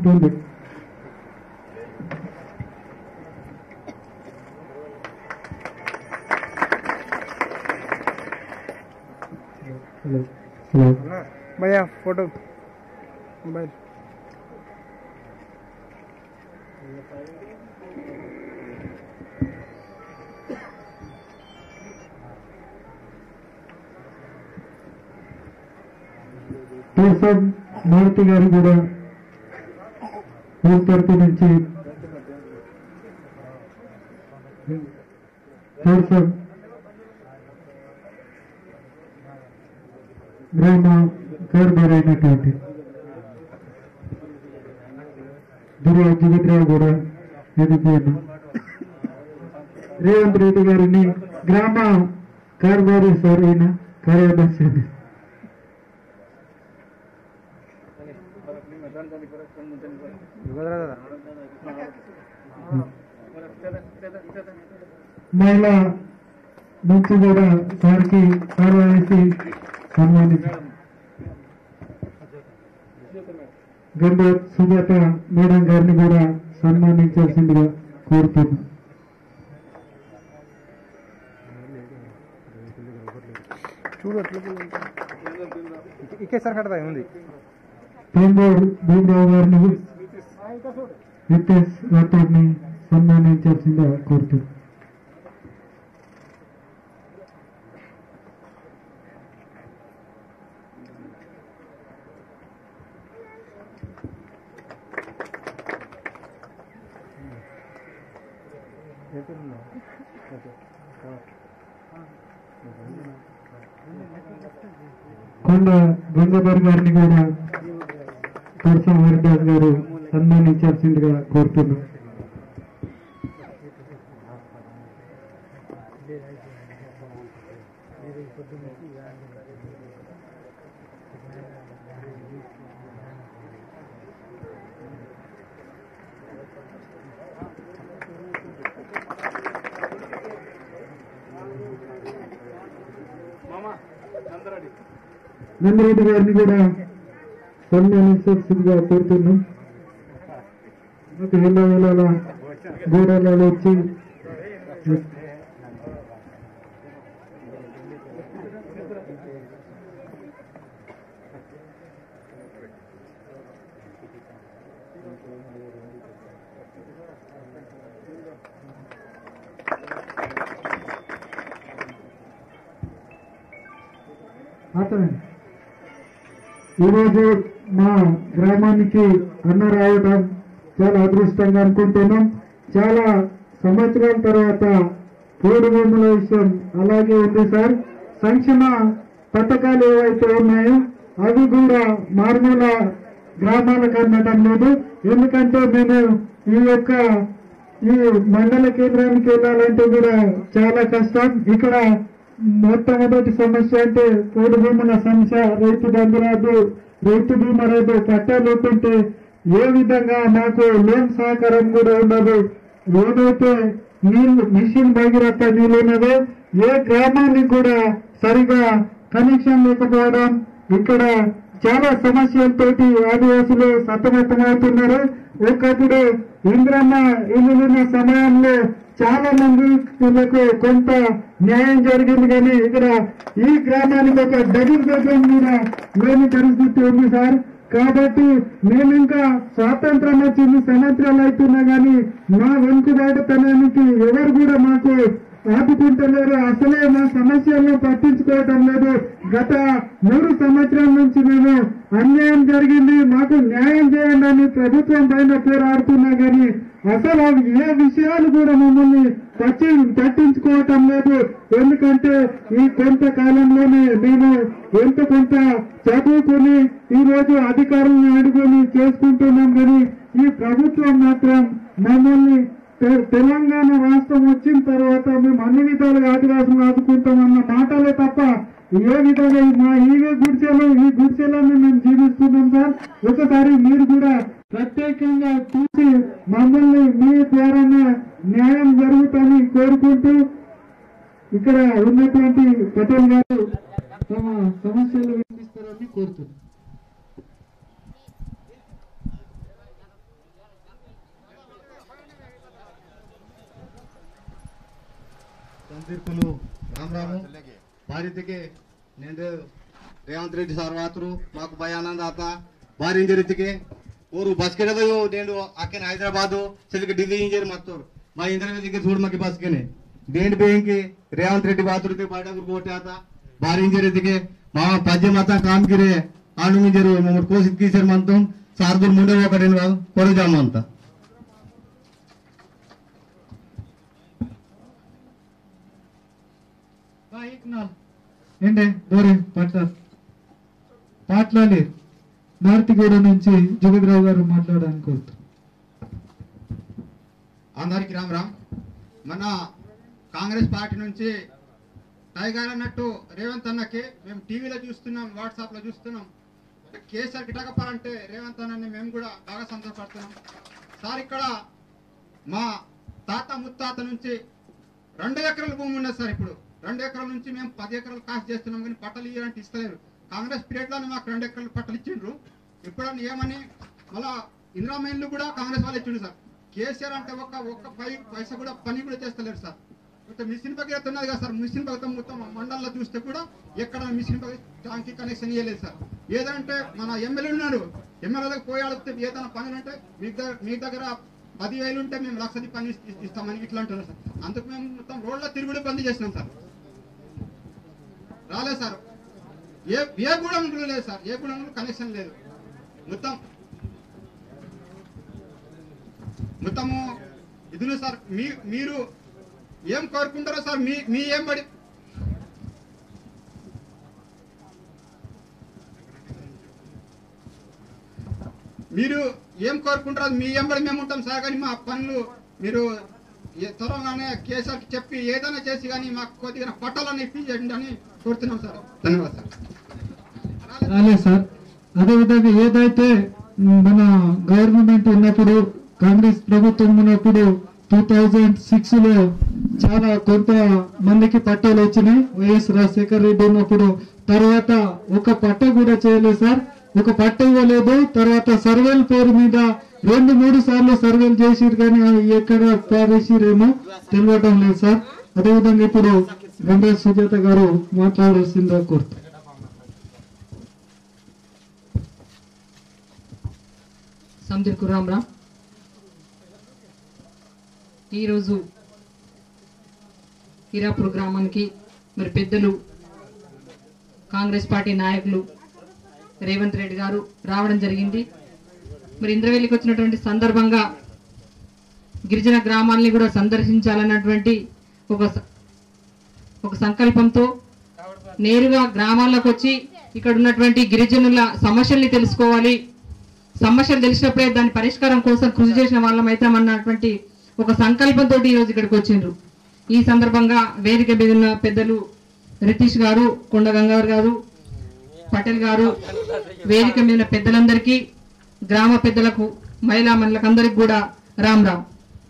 ఉంటుంది hello hello भैया photo mobile కోసం మారుతి గారు కూడా ఊరి తరపు నుంచి కోసం గ్రామ కార్బర్ అయినటువంటి దుర్గా జగద్రావు కూడా ఎన్నికైన రేవంత్ రెడ్డి గారిని గ్రామ కార్బారీ సార్ అయిన కార్యదర్శి మహిళ నుంచి కూడా సార్కి సార్ వేసి సన్మానించారు గంధ సుజాత మేడం గారిని కూడా సన్మానించాల్సిందిగా కోరుతున్నాను చూడు అట్లా ఇకే సార్ కడతా ఉంది పేందూరు భీమరావు గారిని నితేష్ రాథోడ్ని సన్మానించాల్సిందిగా కోరుతున్నాను కొండ గంగాధర్ గారిని కూడా పరసం హరిదాస్ గారు సన్మానించాల్సిందిగా కోరుతున్నాను నందిరెడ్డి గారిని కూడా సన్మానించాల్సిందిగా కోరుతున్నాం వేల వేల గోడలలో వచ్చి అతను ఈరోజు మా గ్రామానికి అన్న రావటం చాలా అదృష్టంగా అనుకుంటున్నాం చాలా సంవత్సరాల తర్వాత పోడు భూముల విషయం అలాగే ఉంది సార్ సంక్షేమ పథకాలు ఏవైతే ఉన్నాయో అవి కూడా మారుమూల గ్రామాలకు అందడం లేదు ఎందుకంటే మేము ఈ యొక్క ఈ మండల కేంద్రానికి వెళ్ళాలంటే కూడా చాలా కష్టం ఇక్కడ మొట్టమొదటి సమస్య అంటే పోడు భూముల సమస్య రైతు బంధు రాదు రైతు బీమా రాదు పట్టాలు లేకుంటే ఏ విధంగా నాకు లోన్ సహకారం కూడా ఉండదు ఏదైతే నీళ్లు మిషన్ భగీరథ నీళ్ళు ఉన్నదో ఏ గ్రామానికి కూడా సరిగా కనెక్షన్ లేకపోవడం ఇక్కడ చాలా సమస్యలతోటి ఆదివాసులు సతమతమవుతున్నారు ఒకప్పుడు ఇంద్రమ్మ ఇల్లున్న సమయంలో చాలా మంది వీళ్ళకు కొంత న్యాయం జరిగింది కానీ ఇక్కడ ఈ గ్రామానికి ఒక డబుల్ బెడ్రూమ్ కూడా లేని పరిస్థితి ఉంది సార్ కాబట్టి మేము ఇంకా స్వాతంత్రం వచ్చింది సంవత్సరాలు అవుతున్నా కానీ మా వెనుకబాటుతనానికి ఎవరు కూడా మాకు ఆపుకుంటలేరు అసలే మా సమస్యలను పట్టించుకోవటం లేదు గత మూడు సంవత్సరాల నుంచి మేము అన్యాయం జరిగింది మాకు న్యాయం చేయండి అని ప్రభుత్వం పైన పోరాడుతున్నా కానీ అసలు అవి ఏ విషయాలు కూడా మమ్మల్ని పచ్చి పట్టించుకోవటం లేదు ఎందుకంటే ఈ కొంతకాలంలోనే మేము ఎంత కొంత చదువుకుని ఈ రోజు అధికారులను అడుగుని చేసుకుంటున్నాం కానీ ఈ ప్రభుత్వం మాత్రం మమ్మల్ని తె- తెలంగాణ రాష్ట్రం వచ్చిన తర్వాత మేము అన్ని విధాలుగా ఆదివాసులు ఆదుకుంటామన్న మాటలే తప్ప ఏ విధంగా ఈ మా ఈ గుడిసెలు ఈ గుడిసెలను మేము జీవిస్తున్నాం సార్ ఒకసారి మీరు కూడా ప్రత్యేకంగా చూసి మమ్మల్ని మీ ద్వారానే న్యాయం జరుగుతుందని కోరుకుంటూ ఇక్కడ ఉన్నటువంటి పటేల్ గారు తమ సమస్యలు వినిపిస్తారని కోరుతున్నాను ಸಂತೀರ್ಪುಲು ರಾಮರಾಮು ಭಾರತಿಗೆ నేను రేవంత్ రెడ్డి సార్ వాతురు మాకు భయ ఆనంద ఆత భారీ ఇంజరీ ఇತ್ತಿಗೆ ಊರು ಬಸ್ ಕೆಡದು నేను అక్కనే హైదరాబాద్ చెదికి ఢిల్లీ ఇంజరీ మత్తోరు మా ఇంజరీ దగ్గర చూడు మాకు బస్ కెనే దేంటి బేంకి రేవంత్ రెడ్డి బాతురు పాట కోటే ఆత భారీ ఇంజరీ ఇತ್ತಿಗೆ మా పద్య మత కామ్గిరే ఆను ఇంజరు మమ్మల్ని కోసి కీసర్ మంతం సార్దులు ముండే ఒకటి కొడజాము అంతా ఏంటే బోరే పట్టారు పాట్లాలి భారతిగూడ నుంచి జగద్రావు గారు మాట్లాడడానికి కోరుతారు అందరికి రామ్ రామ్ మన కాంగ్రెస్ పార్టీ నుంచి టైగర్ అన్నట్టు రేవంత్ అన్నకి మేము టీవీలో చూస్తున్నాం వాట్సాప్లో చూస్తున్నాం కేసీఆర్ గిటకపాలంటే రేవంత్ అన్నని మేము కూడా బాగా సంతోషపడుతున్నాం సార్ ఇక్కడ మా తాత ముత్తాత నుంచి రెండు ఎకరాల భూమి ఉన్నది సార్ ఇప్పుడు రెండు ఎకరాల నుంచి మేము పది ఎకరాలు కాస్ట్ చేస్తున్నాం కానీ పట్టలు ఇవ్వాలంటే ఇస్తలేరు కాంగ్రెస్ పీరియడ్లోనే మాకు రెండు ఎకరాలు పట్టలు ఇచ్చిండ్రు ఇప్పుడన్నా ఏమని మళ్ళా ఇందిరామైన్లు కూడా కాంగ్రెస్ వాళ్ళు ఇచ్చిండు సార్ కేసీఆర్ అంటే ఒక్క ఒక్క పై పైసా కూడా పని కూడా చేస్తలేరు సార్ మొత్తం మిషన్ భగీరథ ఉన్నది కదా సార్ మిషన్ భగీరథ మొత్తం మండలంలో చూస్తే కూడా ఎక్కడ మిషన్ భగీరథ ట్యాంక్ కనెక్షన్ ఇవ్వలేదు సార్ ఏదంటే మన ఎమ్మెల్యే ఉన్నాడు ఎమ్మెల్యేలకు పోయి అడిగితే ఏదైనా పనులు అంటే మీ దగ్గర మీ దగ్గర పదివేలు ఉంటే మేము లక్షది పని ఇస్- ఇస్తామని ఇట్లా అంటున్నారు సార్ అందుకు మేము మొత్తం రోడ్ల తిరుగుడు బంద్ చేసినాం సార్ రాలేదు సార్ ఏ ఏ గూడెం కూడా లేదు సార్ ఏ గూడెం కనెక్షన్ లేదు మొత్తం మొత్తము ఇదిను సార్ మీ మీరు ఏం కోరుకుంటారో సార్ మీ మీ ఏం పడి మీరు ఏం కోరుకుంటారో మీ ఎంబడి మేము ఉంటాం సార్ కానీ మా పనులు మీరు ఏ- త్వరగానే కేసీఆర్కి చెప్పి ఏదైనా చేసి కానీ మాకు కొద్దిగా పట్టాలని ఇప్పించండి అని కోరుతున్నాం సార్ ధన్యవాదాలు సార్ రాలేదు సార్ అదేవిధంగా ఏదైతే మన గవర్నమెంట్ ఉన్నప్పుడు కాంగ్రెస్ ప్రభుత్వం ఉన్నప్పుడు టూ థౌజండ్ సిక్స్ లో చాలా కొంత మందికి పట్టాలు వచ్చినాయి వైఎస్ రాజశేఖర రెడ్డి ఉన్నప్పుడు తర్వాత ఒక పట్ట కూడా చేయలేదు సార్ ఒక పట్ట ఇవ్వలేదు తర్వాత సర్వేల పేరు మీద రెండు మూడు సార్లు సర్వేలు చేసిరు కానీ అవి ఎక్కడ పారేసిరేమో తెలియటం లేదు సార్ అదేవిధంగా ఇప్పుడు గంగా సుజాత గారు మాట్లాడాల్సిందిగా కోరుతారు సందర్కు రామ్రామ్ ఈరోజు హీరాపూర్ గ్రామానికి మరి పెద్దలు కాంగ్రెస్ పార్టీ నాయకులు రేవంత్ రెడ్డి గారు రావడం జరిగింది మరి ఇంద్రవెల్లికి వచ్చినటువంటి సందర్భంగా గిరిజన గ్రామాల్ని కూడా సందర్శించాలన్నటువంటి ఒక స- ఒక సంకల్పంతో నేరుగా గ్రామాల్లోకి వచ్చి ఇక్కడ ఉన్నటువంటి గిరిజనుల సమస్యల్ని తెలుసుకోవాలి సమస్యలు తెలిసినప్పుడే దాని పరిష్కారం కోసం కృషి చేసిన వాళ్ళం అవుతామన్నటువంటి ఒక సంకల్పంతో ఈరోజు ఇక్కడికి వచ్చిండ్రు ఈ సందర్భంగా వేదిక మీద ఉన్న పెద్దలు రితీష్ గారు కొండ గంగాధర్ గారు పటేల్ గారు వేదిక మీద ఉన్న పెద్దలందరికీ గ్రామ పెద్దలకు మహిళా మనులకు అందరికి కూడా రామ్ రామ్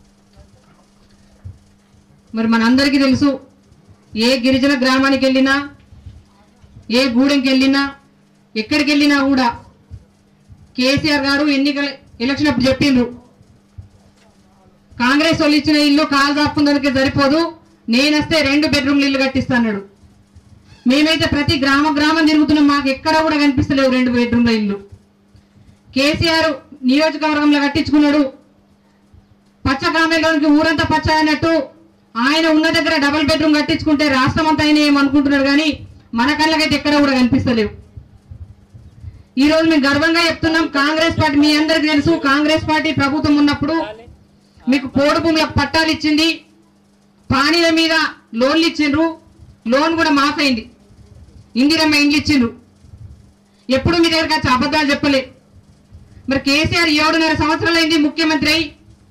మరి మనందరికీ తెలుసు ఏ గిరిజన గ్రామానికి వెళ్ళినా ఏ గూడెంకి వెళ్ళినా ఎక్కడికి వెళ్ళినా కూడా కేసీఆర్ గారు ఎన్నికల ఎలక్షన్ అప్పుడు చెప్పిండ్రు కాంగ్రెస్ వాళ్ళు ఇచ్చిన ఇల్లు కాలు దాపుకుందానికి సరిపోదు నేనొస్తే రెండు బెడ్రూమ్లు ఇల్లు కట్టిస్తాడు మేమైతే ప్రతి గ్రామ గ్రామం తిరుగుతున్నాం మాకు ఎక్కడ కూడా కనిపిస్తలేవు రెండు బెడ్రూమ్ల ఇల్లు కేసీఆర్ నియోజకవర్గంలో కట్టించుకున్నాడు పచ్చ గ్రామంలోనికి ఊరంతా పచ్చ అయినట్టు ఆయన ఉన్న దగ్గర డబుల్ బెడ్రూమ్ కట్టించుకుంటే రాష్ట్రం అంతా ఆయన ఏమనుకుంటున్నారు కానీ మన కళ్ళకైతే ఎక్కడ కూడా కనిపిస్తలేవు ఈ రోజు మేము గర్వంగా చెప్తున్నాం కాంగ్రెస్ పార్టీ మీ అందరికి తెలుసు కాంగ్రెస్ పార్టీ ప్రభుత్వం ఉన్నప్పుడు మీకు పోడు భూములకు పట్టాలు ఇచ్చింది పానీల మీద లోన్లు ఇచ్చిండ్రు లోన్ కూడా మాఫ్ అయింది ఇందిరమ్మ ఇండ్లు ఇచ్చిండ్రు ఎప్పుడు మీ దగ్గరకు వచ్చి అబద్ధాలు చెప్పలే మరి కేసీఆర్ ఏడున్నర సంవత్సరాలు అయింది ముఖ్యమంత్రి అయి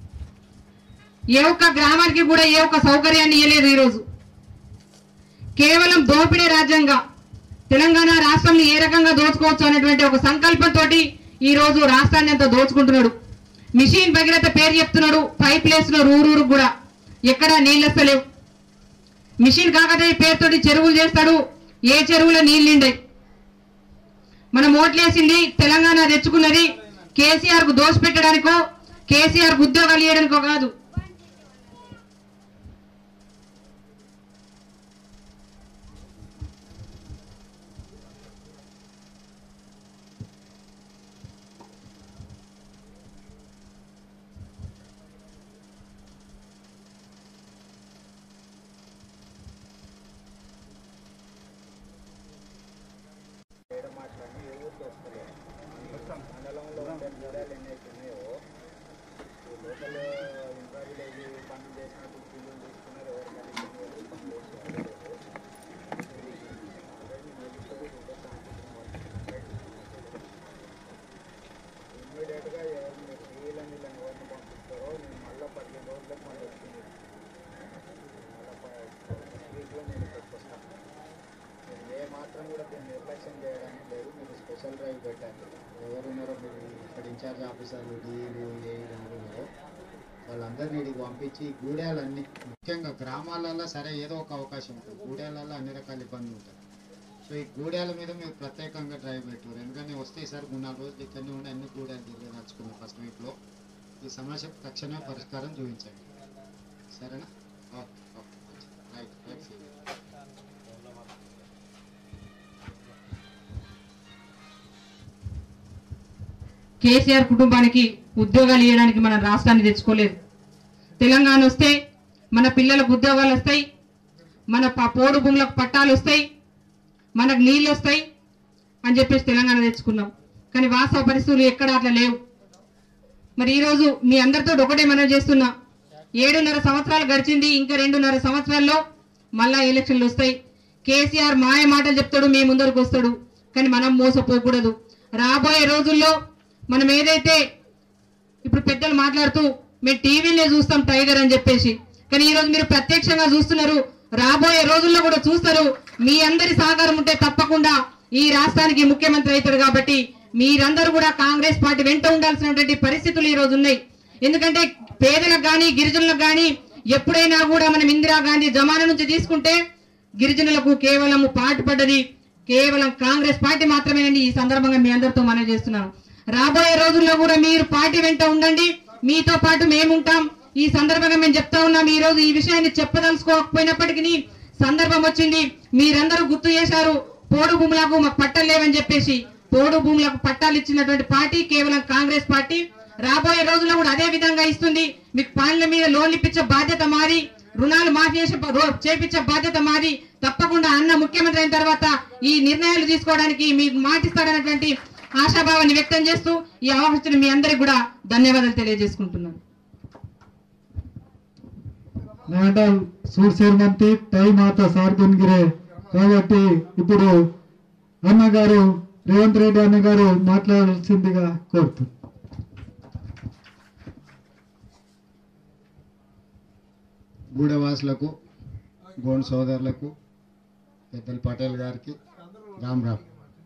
ఏ ఒక్క గ్రామానికి కూడా ఏ ఒక్క సౌకర్యాన్ని ఇవ్వలేదు ఈరోజు కేవలం దోపిడీ రాజ్యంగా తెలంగాణ రాష్ట్రాన్ని ఏ రకంగా దోచుకోవచ్చు అనేటువంటి ఒక సంకల్పంతో ఈ రోజు రాష్ట్రాన్ని అంతా దోచుకుంటున్నాడు మిషన్ భగీరథ పేరు చెప్తున్నాడు పైప్ వేస్తున్నారు ఊరూరు కూడా ఎక్కడా నీళ్ళు వస్తలేవు మిషన్ కాకతీయ పేరుతోటి చెరువులు చేస్తాడు ఏ చెరువులో నీళ్ళు నిండాయి మనం ఓట్లేసింది తెలంగాణ తెచ్చుకున్నది కేసీఆర్ కు దోష పెట్టడానికో కేసీఆర్ కు ఉద్యోగాలు ఇవ్వడానికో కాదు దృష్టిలో నేను ఇక్కడికి వస్తాను మీరు ఏ మాత్రం కూడా దీన్ని నిర్లక్ష్యం చేయడానికి లేదు మీరు స్పెషల్ డ్రైవ్ పెట్టండి ఎవరున్నారో మీరు ఇక్కడ ఇన్ఛార్జ్ ఆఫీసర్లు డీలు ఏఈలు ఉన్నారో వాళ్ళందరినీ ఇక్కడికి పంపించి గూడెలన్నీ ముఖ్యంగా గ్రామాలలో సరే ఏదో ఒక అవకాశం ఉంటుంది గూడెలలో అన్ని రకాల ఇబ్బందులు ఉంటాయి సో ఈ గూడెల మీద మీరు ప్రత్యేకంగా డ్రైవ్ పెట్టారు ఎందుకంటే వస్తే సార్ మూడు నాలుగు రోజులు ఇక్కడనే ఉండి అన్ని గూడెలు తిరిగి నడుచుకున్నాం ఫస్ట్ వీక్లో ఈ సమస్యకు తక్షణమే పరిష్కారం చూపించండి సరేనా okay okay right right see KCR కుటుంబానికి ఉద్యోగాలు ఇవ్వడానికి మన రాష్ట్రాన్ని తెచ్చుకోలేదు తెలంగాణ వస్తే మన పిల్లలకు ఉద్యోగాలు వస్తాయి మన ప- పోడు భూములకు పట్టాలు వస్తాయి మనకు నీళ్ళు వస్తాయి అని చెప్పేసి తెలంగాణ తెచ్చుకున్నాం కానీ వాస్తవ పరిస్థితులు ఎక్కడ అట్లా లేవు మరి ఈరోజు మీ అందరితో ఒకటే మనం చేస్తున్నా ఏడున్నర సంవత్సరాలు గడిచింది ఇంకా రెండున్నర సంవత్సరాల్లో మళ్ళా ఎలక్షన్లు వస్తాయి కేసీఆర్ మాయ మాటలు చెప్తాడు మీ ముందరకు వస్తాడు కానీ మనం మోసపోకూడదు రాబోయే రోజుల్లో మనం ఏదైతే ఇప్పుడు పెద్దలు మాట్లాడుతూ మేము టీవీలే చూస్తాం టైగర్ అని చెప్పేసి కానీ ఈ రోజు మీరు ప్రత్యక్షంగా చూస్తున్నారు రాబోయే రోజుల్లో కూడా చూస్తారు మీ అందరి సహకారం ఉంటే తప్పకుండా ఈ రాష్ట్రానికి ముఖ్యమంత్రి అవుతాడు కాబట్టి మీరందరూ కూడా కాంగ్రెస్ పార్టీ వెంట ఉండాల్సినటువంటి పరిస్థితులు ఈ రోజు ఉన్నాయి ఎందుకంటే పేదలకు కానీ గిరిజనులకు కానీ ఎప్పుడైనా కూడా మనం ఇందిరాగాంధీ జమానా నుంచి తీసుకుంటే గిరిజనులకు కేవలం పాటుపడ్డది కేవలం కాంగ్రెస్ పార్టీ మాత్రమేనని ఈ సందర్భంగా మీ అందరితో మనం చేస్తున్నాను రాబోయే రోజుల్లో కూడా మీరు పార్టీ వెంట ఉండండి మీతో పాటు మేముంటాం ఈ సందర్భంగా మేము చెప్తా ఉన్నాం ఈ రోజు ఈ విషయాన్ని చెప్పదలుచుకోకపోయినప్పటికీ సందర్భం వచ్చింది మీరందరూ గుర్తు చేశారు పోడు భూములకు మాకు పట్టాలు లేవని చెప్పేసి పోడు భూములకు పట్టాలు ఇచ్చినటువంటి పార్టీ కేవలం కాంగ్రెస్ పార్టీ రాబోయే రోజుల్లో కూడా అదే విధంగా ఇస్తుంది మీకు పాలన మీద లోన్లు ఇప్పించే బాధ్యత మాది రుణాలు మాఫీ చేసే బా- రో- చేపించే బాధ్యత మాది తప్పకుండా అన్న ముఖ్యమంత్రి అయిన తర్వాత ఈ నిర్ణయాలు తీసుకోవడానికి మీకు మాటిస్తాడనేటువంటి ఆశాభావాన్ని వ్యక్తం చేస్తూ ఈ అవకాశం మీ అందరికి కూడా ధన్యవాదాలు తెలియజేసుకుంటున్నాను మేడం సూర్యమంతి టైం ఆత సార్దున్గిరే కాబట్టి ఇప్పుడు అన్నగారు రేవంత్ రెడ్డి అన్నగారు మాట్లాడాల్సిందిగా కోరుతున్నాను గూడెవాసులకు గోండ్ సోదరులకు పెద్దల పటేల్ గారికి రామ్ రామ్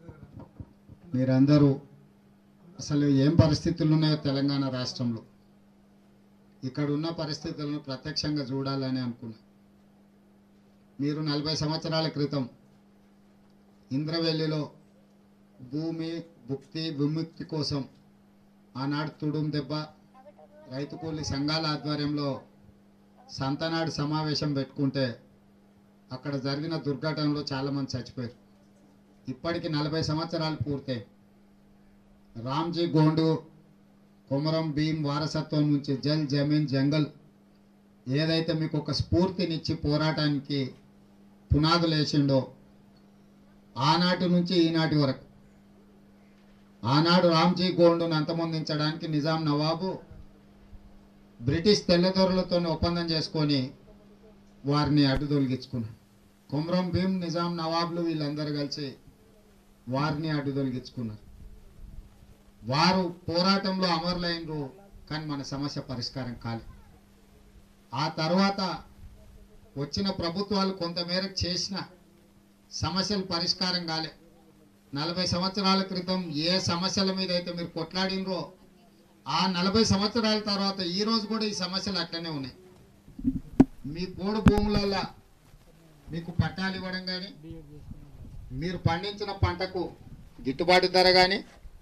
మీరందరూ అసలు ఏం పరిస్థితులు ఉన్నాయో తెలంగాణ రాష్ట్రంలో ఇక్కడ ఉన్న పరిస్థితులను ప్రత్యక్షంగా చూడాలని అనుకున్నా మీరు నలభై సంవత్సరాల క్రితం ఇంద్రవెల్లిలో భూమి భుక్తి విముక్తి కోసం ఆనాడు తుడుం దెబ్బ రైతు కూలి సంఘాల ఆధ్వర్యంలో సంతనాడు సమావేశం పెట్టుకుంటే అక్కడ జరిగిన దుర్ఘటనలో చాలామంది చచ్చిపోయారు ఇప్పటికి నలభై సంవత్సరాలు పూర్తయి రామ్జీ గోండు కొమరం భీం వారసత్వం నుంచి జల్ జమీన్ జంగల్ ఏదైతే మీకు ఒక స్ఫూర్తినిచ్చి పోరాటానికి పునాదులు వేసిండో ఆనాటి నుంచి ఈనాటి వరకు ఆనాడు రామ్జీ గోండును అంతమొందించడానికి నిజాం నవాబు బ్రిటిష్ తెల్లదొరలతో ఒప్పందం చేసుకొని వారిని అడ్డు తొలగించుకున్నాడు కొమరం భీం నిజాం నవాబులు వీళ్ళందరూ కలిసి వారిని అడ్డు తొలగించుకున్నారు వారు పోరాటంలో అమరులైనరు కానీ మన సమస్య పరిష్కారం కాలేదు ఆ తర్వాత వచ్చిన ప్రభుత్వాలు కొంతమేరకు చేసిన సమస్యలు పరిష్కారం కాలే నలభై సంవత్సరాల క్రితం ఏ సమస్యల మీద అయితే మీరు కొట్లాడినరో ఆ నలభై సంవత్సరాల తర్వాత ఈ రోజు కూడా ఈ సమస్యలు అట్లనే ఉన్నాయి మీ పోడు భూములలో మీకు పట్టాలు ఇవ్వడం కానీ మీరు పండించిన పంటకు గిట్టుబాటు ధర కానీ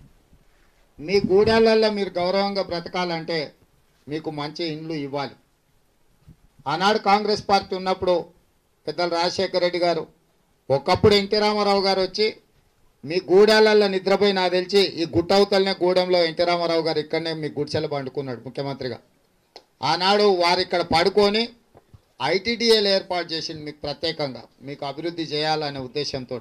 మీ గూడాలల్లో మీరు గౌరవంగా బ్రతకాలంటే మీకు మంచి ఇండ్లు ఇవ్వాలి ఆనాడు కాంగ్రెస్ పార్టీ ఉన్నప్పుడు పెద్దలు రాజశేఖర రెడ్డి గారు ఒకప్పుడు ఎన్టీ రామారావు గారు వచ్చి మీ గూడాలల్లో నిద్రపోయి నాకు తెలిసి ఈ గుట్టవతలనే గూడెంలో ఎన్టీ రామారావు గారు ఇక్కడనే మీ గుడిసెల పండుకున్నాడు ముఖ్యమంత్రిగా ఆనాడు వారు ఇక్కడ పడుకొని ఐటీడీఏలు ఏర్పాటు చేసింది మీకు ప్రత్యేకంగా మీకు అభివృద్ధి చేయాలనే ఉద్దేశంతో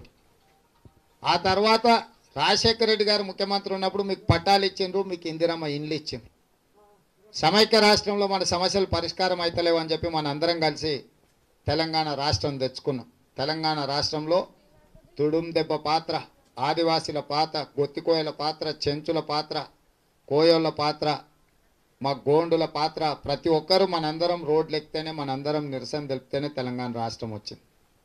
ఆ తర్వాత రాజశేఖర రెడ్డి గారు ముఖ్యమంత్రి ఉన్నప్పుడు మీకు పట్టాలు ఇచ్చిండ్రు మీకు ఇందిరమ్మ ఇండ్లు ఇచ్చిండ్రు సమైక్య రాష్ట్రంలో మన సమస్యలు పరిష్కారం అవుతలేవు అని చెప్పి మన అందరం కలిసి తెలంగాణ రాష్ట్రం తెచ్చుకున్నాం తెలంగాణ రాష్ట్రంలో తుడుం దెబ్బ పాత్ర ఆదివాసీల పాత్ర గొత్తికోయల పాత్ర చెంచుల పాత్ర కోయోళ్ళ పాత్ర మా గోండుల పాత్ర ప్రతి ఒక్కరూ మనందరం రోడ్లు ఎక్కితేనే మనందరం నిరసన తెలిపితేనే తెలంగాణ రాష్ట్రం వచ్చింది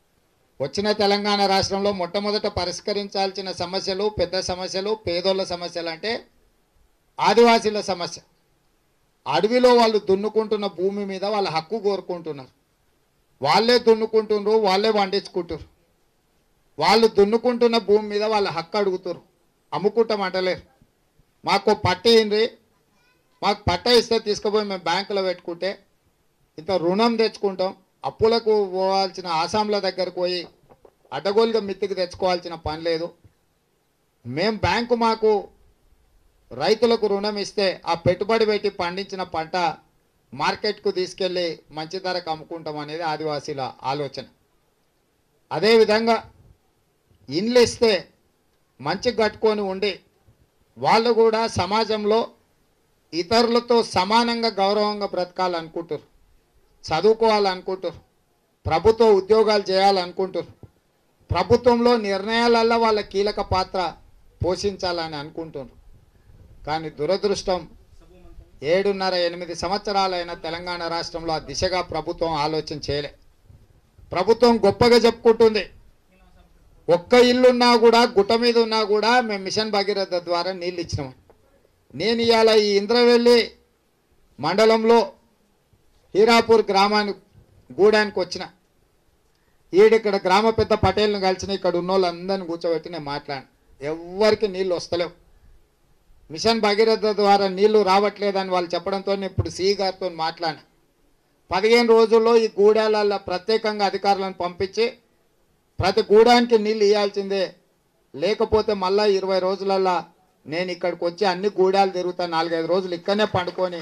వచ్చిన తెలంగాణ రాష్ట్రంలో మొట్టమొదట పరిష్కరించాల్సిన సమస్యలు పెద్ద సమస్యలు పేదోళ్ళ సమస్యలు అంటే ఆదివాసీల సమస్య అడవిలో వాళ్ళు దున్నుకుంటున్న భూమి మీద వాళ్ళ హక్కు కోరుకుంటున్నారు వాళ్ళే దున్నుకుంటున్నారు వాళ్ళే పండించుకుంటారు వాళ్ళు దున్నుకుంటున్న భూమి మీద వాళ్ళ హక్కు అడుగుతారు అమ్ముకుంటాం అంటలేరు మాకు పట్ట ఇయ్యండి మాకు పట్ట ఇస్తే తీసుకుపోయి మేము బ్యాంకులో పెట్టుకుంటే ఇంత రుణం తెచ్చుకుంటాం అప్పులకు పోవాల్సిన ఆసాంల దగ్గరకు పోయి అడ్డగోలుగా మిత్తికి తెచ్చుకోవాల్సిన పని లేదు మేం బ్యాంకు మాకు రైతులకు రుణం ఇస్తే ఆ పెట్టుబడి పెట్టి పండించిన పంట మార్కెట్కు తీసుకెళ్ళి మంచి ధరకు అమ్ముకుంటాం అనేది ఆదివాసీల ఆలోచన అదేవిధంగా ఇండ్లు ఇస్తే మంచి కట్టుకొని ఉండి వాళ్ళు కూడా సమాజంలో ఇతరులతో సమానంగా గౌరవంగా బ్రతకాలనుకుంటారు చదువుకోవాలనుకుంటారు ప్రభుత్వ ఉద్యోగాలు చేయాలనుకుంటారు ప్రభుత్వంలో నిర్ణయాలల్లో వాళ్ళ కీలక పాత్ర పోషించాలని అనుకుంటున్నారు కానీ దురదృష్టం ఏడున్నర ఎనిమిది సంవత్సరాలైన తెలంగాణ రాష్ట్రంలో ఆ దిశగా ప్రభుత్వం ఆలోచన చేయలే ప్రభుత్వం గొప్పగా చెప్పుకుంటుంది ఒక్క ఇల్లున్నా కూడా గుట్ట మీద ఉన్నా కూడా మేము మిషన్ భగీరథ ద్వారా నీళ్ళు ఇచ్చినాం నేను ఇవాళ ఈ ఇంద్రవెల్లి మండలంలో హీరాపూర్ గ్రామానికి గూడానికి వచ్చిన ఈడిక్కడ గ్రామ పెద్ద పటేల్ని కలిసిన ఇక్కడ ఉన్న వాళ్ళందరిని కూర్చోబెట్టి నేను మాట్లాడాను ఎవ్వరికి నీళ్ళు వస్తలేవు మిషన్ భగీరథ ద్వారా నీళ్లు రావట్లేదని వాళ్ళు చెప్పడంతో నేను ఇప్పుడు సిఈ గారితో మాట్లాడాను పదిహేను రోజుల్లో ఈ గూడాలలో ప్రత్యేకంగా అధికారులను పంపించి ప్రతి గూడానికి నీళ్ళు ఇవ్వాల్సిందే లేకపోతే మళ్ళా ఇరవై రోజులల్లా నేను ఇక్కడికి వచ్చి అన్ని గూడాలు తిరుగుతా నాలుగైదు రోజులు ఇక్కడనే పండుకొని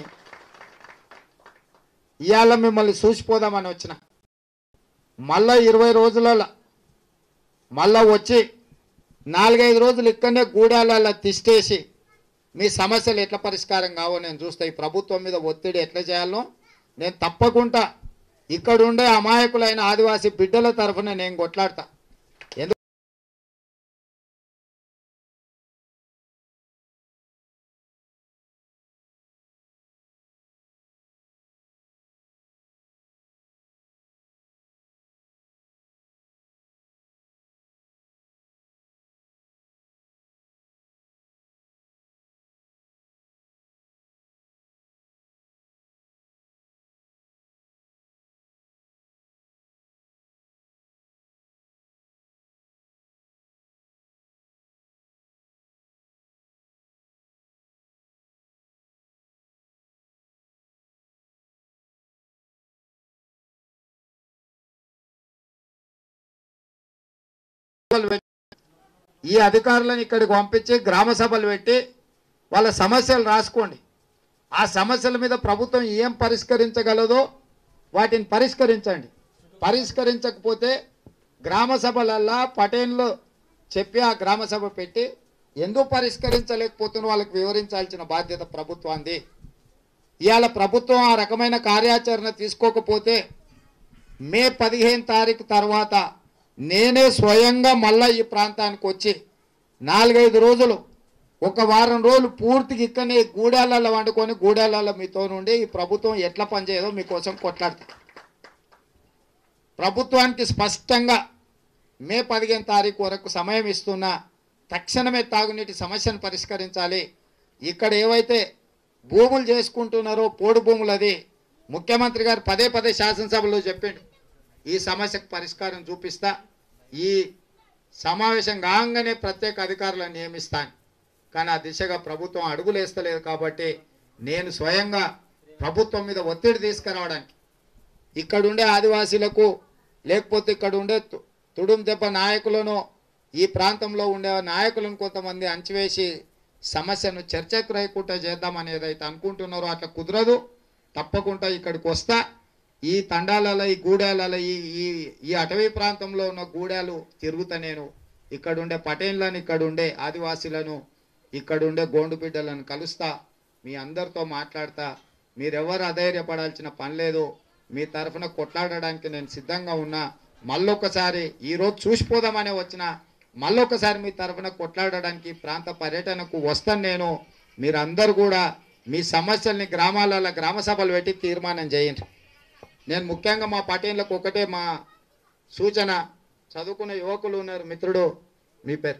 ఇవాళ మిమ్మల్ని చూసిపోదామని వచ్చిన మళ్ళా ఇరవై రోజులలో మళ్ళా వచ్చి నాలుగైదు రోజులు ఇక్కడనే గూడాలలో తిష్టేసి మీ సమస్యలు ఎట్లా పరిష్కారం కావో నేను చూస్తా ఈ ప్రభుత్వం మీద ఒత్తిడి ఎట్లా చేయాలో నేను తప్పకుండా ఇక్కడ ఉండే అమాయకులైన ఆదివాసీ బిడ్డల తరఫున నేను కొట్లాడతా ఎందుకు ఈ అధికారులను ఇక్కడికి పంపించి గ్రామ సభలు పెట్టి వాళ్ళ సమస్యలు రాసుకోండి ఆ సమస్యల మీద ప్రభుత్వం ఏం పరిష్కరించగలదో వాటిని పరిష్కరించండి పరిష్కరించకపోతే గ్రామ సభలల్లా పటేన్లు చెప్పి ఆ గ్రామ సభ పెట్టి ఎందుకు పరిష్కరించలేకపోతున్న వాళ్ళకి వివరించాల్సిన బాధ్యత ప్రభుత్వాన్ని ఇవాళ ప్రభుత్వం ఆ రకమైన కార్యాచరణ తీసుకోకపోతే మే పదిహేను తారీఖు తర్వాత నేనే స్వయంగా మళ్ళా ఈ ప్రాంతానికి వచ్చి నాలుగైదు రోజులు ఒక వారం రోజులు పూర్తిగా ఇక్కడనే గూడాలలో వండుకొని గూడాలలో మీతో నుండి ఈ ప్రభుత్వం ఎట్లా పనిచేయదో మీకోసం కొట్లాడతా ప్రభుత్వానికి స్పష్టంగా మే పదిహేను తారీఖు వరకు సమయం ఇస్తున్నా తక్షణమే తాగునీటి సమస్యను పరిష్కరించాలి ఇక్కడ ఏవైతే భూములు చేసుకుంటున్నారో పోడు భూములు అది ముఖ్యమంత్రి గారు పదే పదే శాసనసభలో చెప్పిండు ఈ సమస్యకు పరిష్కారం చూపిస్తా ఈ సమావేశం కాగానే ప్రత్యేక అధికారులను నియమిస్తాను కానీ ఆ దిశగా ప్రభుత్వం అడుగులేస్తలేదు కాబట్టి నేను స్వయంగా ప్రభుత్వం మీద ఒత్తిడి తీసుకురావడానికి ఇక్కడుండే ఆదివాసీలకు లేకపోతే ఇక్కడ ఉండే తు- తుడుం దెబ్బ నాయకులను ఈ ప్రాంతంలో ఉండే నాయకులను కొంతమంది అంచివేసి సమస్యను చర్చకు రాయకుండా చేద్దామనేది అయితే అనుకుంటున్నారో అట్లా కుదరదు తప్పకుండా ఇక్కడికి వస్తా ఈ తండాలలో ఈ గూడాలలో ఈ ఈ ఈ అటవీ ప్రాంతంలో ఉన్న గూడాలు తిరుగుతా నేను ఇక్కడ ఉండే పటేన్లను ఇక్కడ ఉండే ఆదివాసీలను ఇక్కడ ఉండే గోండు బిడ్డలను కలుస్తా మీ అందరితో మాట్లాడతా మీరెవరు అధైర్యపడాల్సిన పని లేదు మీ తరఫున కొట్లాడడానికి నేను సిద్ధంగా ఉన్నా మళ్ళొకసారి ఈరోజు చూసిపోదామనే వచ్చిన మళ్ళొకసారి మీ తరఫున కొట్లాడడానికి ఈ ప్రాంత పర్యటనకు వస్తాను నేను మీరందరూ కూడా మీ సమస్యల్ని గ్రామాలలో గ్రామ సభలు పెట్టి తీర్మానం చేయండి నేను ముఖ్యంగా మా పటేన్లకు ఒకటే మా సూచన చదువుకున్న యువకులు ఉన్నారు మిత్రుడు మీ పేరు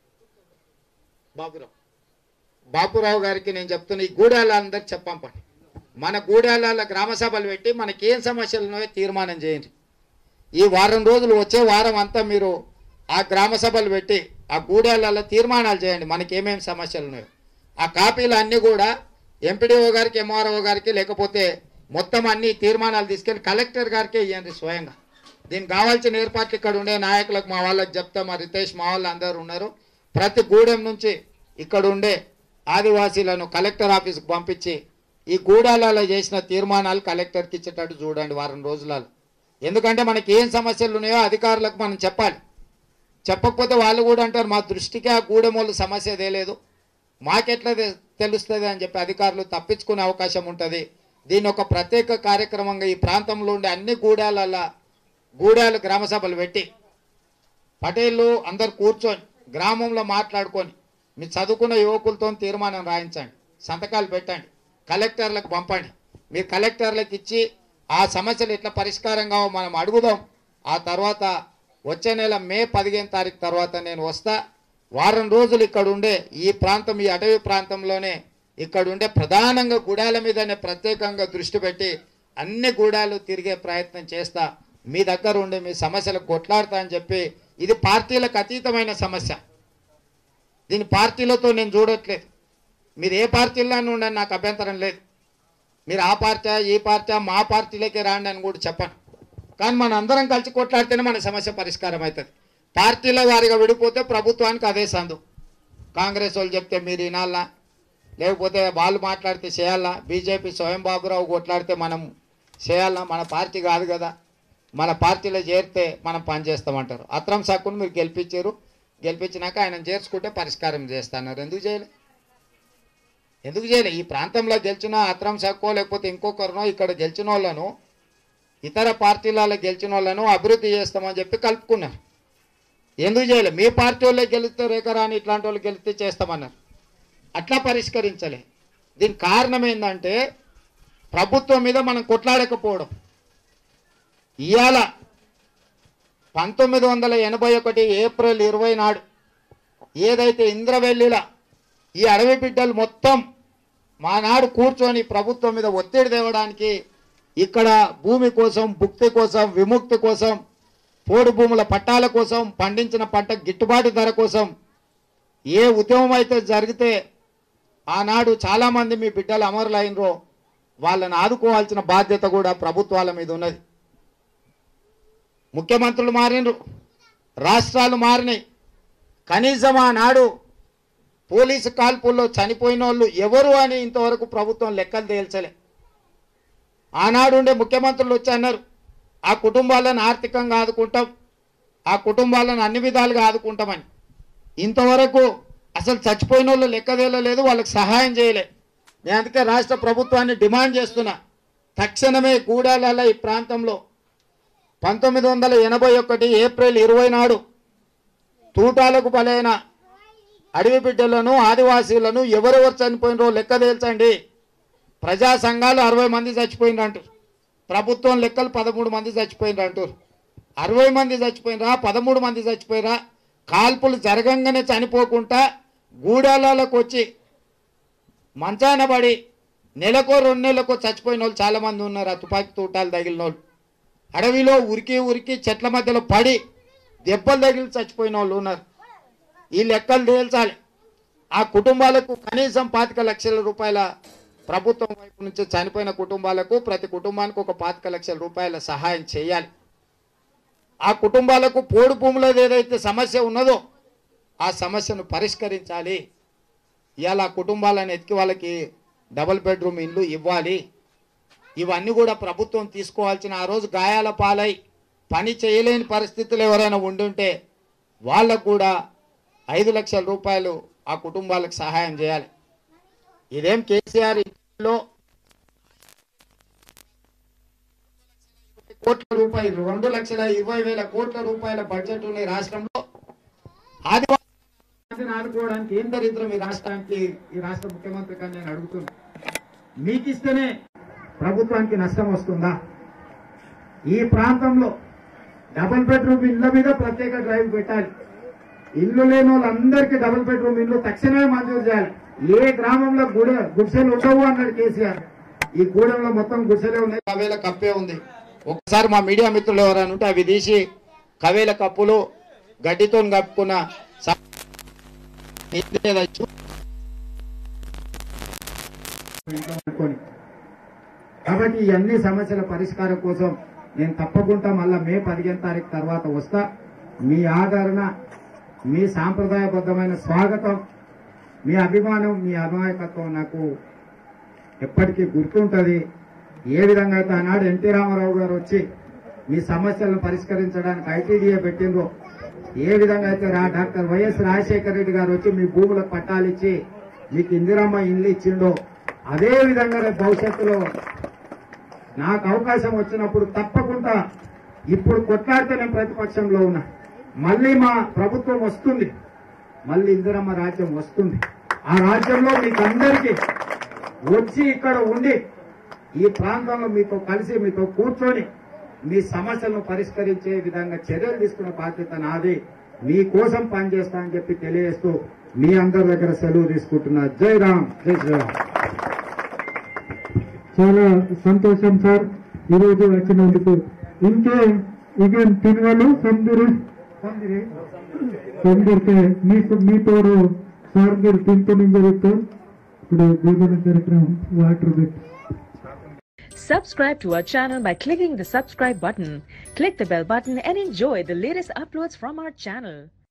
బాబురావు బాపురావు గారికి నేను చెప్తున్నా ఈ గూడాల అందరికి చెప్పంపండి మన గూడాల గ్రామ సభలు పెట్టి మనకి ఏం సమస్యలు ఉన్నాయో తీర్మానం చేయండి ఈ వారం రోజులు వచ్చే వారం అంతా మీరు ఆ గ్రామ సభలు పెట్టి ఆ గూడాలలో తీర్మానాలు చేయండి మనకి ఏమేమి సమస్యలు ఉన్నాయో ఆ కాపీలు అన్నీ కూడా ఎంపీడీఓ గారికి ఎంఆర్ఓ గారికి లేకపోతే మొత్తం అన్ని తీర్మానాలు తీసుకెళ్ళి కలెక్టర్ గారికి ఇవ్వండి స్వయంగా దీనికి కావాల్సిన ఏర్పాట్లు ఇక్కడ ఉండే నాయకులకు మా వాళ్ళకి చెప్తా మా రితేష్ మా వాళ్ళు అందరూ ఉన్నారు ప్రతి గూడెం నుంచి ఇక్కడ ఉండే ఆదివాసీలను కలెక్టర్ ఆఫీస్కి పంపించి ఈ గూడాలలో చేసిన తీర్మానాలు కలెక్టర్కి ఇచ్చేటట్టు చూడండి వారం రోజులలో ఎందుకంటే మనకి ఏం సమస్యలు ఉన్నాయో అధికారులకు మనం చెప్పాలి చెప్పకపోతే వాళ్ళు కూడా అంటారు మా దృష్టికి ఆ గూడెమోళ్ళు సమస్య తేలేదు మాకెట్లా తె- తెలుస్తుంది అని చెప్పి అధికారులు తప్పించుకునే అవకాశం ఉంటుంది దీని ఒక ప్రత్యేక కార్యక్రమంగా ఈ ప్రాంతంలో ఉండే అన్ని గూడాలల్ల గూడాలు గ్రామ సభలు పెట్టి పటేళ్ళు అందరు కూర్చొని గ్రామంలో మాట్లాడుకొని మీ చదువుకున్న యువకులతో తీర్మానం రాయించండి సంతకాలు పెట్టండి కలెక్టర్లకు పంపండి మీరు కలెక్టర్లకు ఇచ్చి ఆ సమస్యలు ఎట్లా పరిష్కారం కావో మనం అడుగుదాం ఆ తర్వాత వచ్చే నెల మే పదిహేను తారీఖు తర్వాత నేను వస్తా వారం రోజులు ఇక్కడ ఉండే ఈ ప్రాంతం ఈ అటవీ ప్రాంతంలోనే ఇక్కడ ఉండే ప్రధానంగా గుడాల మీదనే ప్రత్యేకంగా దృష్టి పెట్టి అన్ని గూడాలు తిరిగే ప్రయత్నం చేస్తా మీ దగ్గర ఉండి మీ సమస్యలకు కొట్లాడతా అని చెప్పి ఇది పార్టీలకు అతీతమైన సమస్య దీని పార్టీలతో నేను చూడట్లేదు మీరు ఏ పార్టీలోనే ఉండండి నాకు అభ్యంతరం లేదు మీరు ఆ పార్టీ ఈ పార్టీ మా పార్టీలోకి రాండి అని కూడా చెప్పను కానీ మన అందరం కలిసి కొట్లాడితేనే మన సమస్య పరిష్కారం అవుతుంది పార్టీల వారిగా విడిపోతే ప్రభుత్వానికి అదే సందు కాంగ్రెస్ వాళ్ళు చెప్తే మీరు వినాలా లేకపోతే వాళ్ళు మాట్లాడితే చేయాలా బీజేపీ స్వయం బాబురావు కొట్లాడితే మనం చేయాలా మన పార్టీ కాదు కదా మన పార్టీలో చేరితే మనం పని చేస్తామంటారు అత్రం సక్కును మీరు గెలిపించారు గెలిపించినాక ఆయన చేర్చుకుంటే పరిష్కారం చేస్తున్నారు ఎందుకు చేయలే ఎందుకు చేయలే ఈ ప్రాంతంలో గెలిచిన అత్రం సక్కో లేకపోతే ఇంకొకరినో ఇక్కడ గెలిచిన వాళ్ళను ఇతర పార్టీలలో గెలిచిన వాళ్ళను అభివృద్ధి చేస్తామని చెప్పి కలుపుకున్నారు ఎందుకు చేయలే మీ పార్టీ వాళ్ళే గెలిస్తే రేఖరాని ఇట్లాంటి వాళ్ళు గెలిస్తే చేస్తామన్నారు అట్లా పరిష్కరించలే దీనికి కారణం ఏంటంటే ప్రభుత్వం మీద మనం కొట్లాడకపోవడం ఇవాళ పంతొమ్మిది వందల ఎనభై ఒకటి ఏప్రిల్ ఇరవై నాడు ఏదైతే ఇంద్రవెల్లిల ఈ అడవి బిడ్డలు మొత్తం మానాడు కూర్చొని ప్రభుత్వం మీద ఒత్తిడి తేవడానికి ఇక్కడ భూమి కోసం భుక్తి కోసం విముక్తి కోసం పోడు భూముల పట్టాల కోసం పండించిన పంట గిట్టుబాటు ధర కోసం ఏ ఉద్యమం అయితే జరిగితే ఆనాడు చాలామంది మీ బిడ్డలు అమరులైనరో వాళ్ళని ఆదుకోవాల్సిన బాధ్యత కూడా ప్రభుత్వాల మీద ఉన్నది ముఖ్యమంత్రులు మారినరు రాష్ట్రాలు మారినాయి కనీసం ఆనాడు పోలీసు కాల్పుల్లో చనిపోయిన వాళ్ళు ఎవరు అని ఇంతవరకు ప్రభుత్వం లెక్కలు తేల్చలే ఆనాడు ఉండే ముఖ్యమంత్రులు వచ్చి అన్నారు ఆ కుటుంబాలను ఆర్థికంగా ఆదుకుంటాం ఆ కుటుంబాలను అన్ని విధాలుగా ఆదుకుంటామని ఇంతవరకు అసలు చచ్చిపోయిన వాళ్ళు లెక్క తేలలేదు వాళ్ళకి సహాయం చేయలే నేను అందుకే రాష్ట్ర ప్రభుత్వాన్ని డిమాండ్ చేస్తున్నా తక్షణమే గూడాల ఈ ప్రాంతంలో పంతొమ్మిది వందల ఎనభై ఒకటి ఏప్రిల్ ఇరవై నాడు తూటాలకు బలైన అడవి బిడ్డలను ఆదివాసీలను ఎవరెవరు చనిపోయినరో లెక్క తేల్చండి ప్రజా సంఘాలు అరవై మంది చచ్చిపోయినారు అంటారు ప్రభుత్వం లెక్కలు పదమూడు మంది చచ్చిపోయినారు అంటారు అరవై మంది చచ్చిపోయినరా పదమూడు మంది చచ్చిపోయిరా కాల్పులు జరగంగానే చనిపోకుండా గూడాలకు వచ్చి మంచాన పడి నెలకో రెండు నెలలకో చచ్చిపోయిన వాళ్ళు చాలామంది ఉన్నారు ఆ తుపాకీ తూటాలు తగిలిన వాళ్ళు అడవిలో ఉరికి ఉరికి చెట్ల మధ్యలో పడి దెబ్బలు తగిలి చచ్చిపోయిన వాళ్ళు ఉన్నారు ఈ లెక్కలు తేల్చాలి ఆ కుటుంబాలకు కనీసం పాతిక లక్షల రూపాయల ప్రభుత్వం వైపు నుంచి చనిపోయిన కుటుంబాలకు ప్రతి కుటుంబానికి ఒక పాతిక లక్షల రూపాయల సహాయం చేయాలి ఆ కుటుంబాలకు పోడు భూములది ఏదైతే సమస్య ఉన్నదో ఆ సమస్యను పరిష్కరించాలి ఇవాళ ఆ కుటుంబాలను ఎతికి వాళ్ళకి డబుల్ బెడ్రూమ్ ఇల్లు ఇవ్వాలి ఇవన్నీ కూడా ప్రభుత్వం తీసుకోవాల్సిన ఆ రోజు గాయాల పాలై పని చేయలేని పరిస్థితులు ఎవరైనా ఉండుంటే వాళ్ళకు కూడా ఐదు లక్షల రూపాయలు ఆ కుటుంబాలకు సహాయం చేయాలి ఇదేం కేసీఆర్ ఇంట్లో కోట్ల రూపాయలు రెండు లక్షల ఇరవై వేల కోట్ల రూపాయల బడ్జెట్ ఉన్న ఈ రాష్ట్రంలో ఆదివాసీ ఆదుకోవడానికి ఏం దరిద్రం ఈ రాష్ట్రానికి ఈ రాష్ట్ర ముఖ్యమంత్రి కానీ నేను అడుగుతున్నా మీకు ఇస్తేనే ప్రభుత్వానికి నష్టం వస్తుందా ఈ ప్రాంతంలో డబుల్ బెడ్రూమ్ ఇళ్ళ మీద ప్రత్యేక డ్రైవ్ పెట్టాలి ఇల్లు లేని వాళ్ళందరికీ డబుల్ బెడ్రూమ్ ఇల్లు తక్షణమే మంజూరు చేయాలి ఏ గ్రామంలో గుడ గుడిసెలు ఉండవు అన్నాడు కేసీఆర్ ఈ గూడెంలో మొత్తం గుడిసెలే ఉన్నాయి కవేల కప్పే ఉంది ఒకసారి మా మీడియా మిత్రులు ఎవరైనా ఉంటే అవి తీసి కవేల కప్పులు గడ్డితో కప్పుకున్న స- ఏదైనా చూ- అనుకోని కాబట్టి ఈ అన్ని సమస్యల పరిష్కారం కోసం నేను తప్పకుండా మళ్ళా మే పదిహేను తారీఖు తర్వాత వస్తా మీ ఆదరణ మీ సాంప్రదాయబద్ధమైన స్వాగతం మీ అభిమానం మీ అమాయకత్వం నాకు ఎప్పటికీ గుర్తుంటది ఏ విధంగా అయితే ఆనాడు ఎన్టీ రామారావు గారు వచ్చి మీ సమస్యలను పరిష్కరించడానికి ఐటీడీఏ పెట్టిండ్రో ఏ విధంగా అయితే రా డాక్టర్ వైఎస్ రాజశేఖర రెడ్డి గారు వచ్చి మీ భూములకు పట్టాలిచ్చి మీకు ఇందిరమ్మ ఇల్లు ఇచ్చిండో అదే విధంగా రేపు భవిష్యత్తులో నాకు అవకాశం వచ్చినప్పుడు తప్పకుండా ఇప్పుడు కొట్లాడితే నేను ప్రతిపక్షంలో ఉన్నా మళ్ళీ మా ప్రభుత్వం వస్తుంది మళ్ళీ ఇందిరమ్మ రాజ్యం వస్తుంది ఆ రాజ్యంలో మీకు అందరికీ వచ్చి ఇక్కడ ఉండి ఈ ప్రాంతంలో మీతో కలిసి మీతో కూర్చొని మీ సమస్యలను పరిష్కరించే విధంగా చర్యలు తీసుకునే బాధ్యత నాది మీ కోసం పనిచేస్తా అని చెప్పి తెలియజేస్తూ మీ అందరి దగ్గర సెలవు తీసుకుంటున్నా జై రామ్ జై శ్రీరామ్ చాలా సంతోషం సార్ ఈరోజు వచ్చినందుకు ఇంకే ఇక తినవాళ్ళు సందరు సందరికే మీకు మీ తోడు సార్ మీరు తింటుని జరుగుతూ ఇప్పుడు భోజన కార్యక్రమం వాటర్ పెట్టి Subscribe to our channel by clicking the subscribe button. Click the bell button and enjoy the latest uploads from our channel.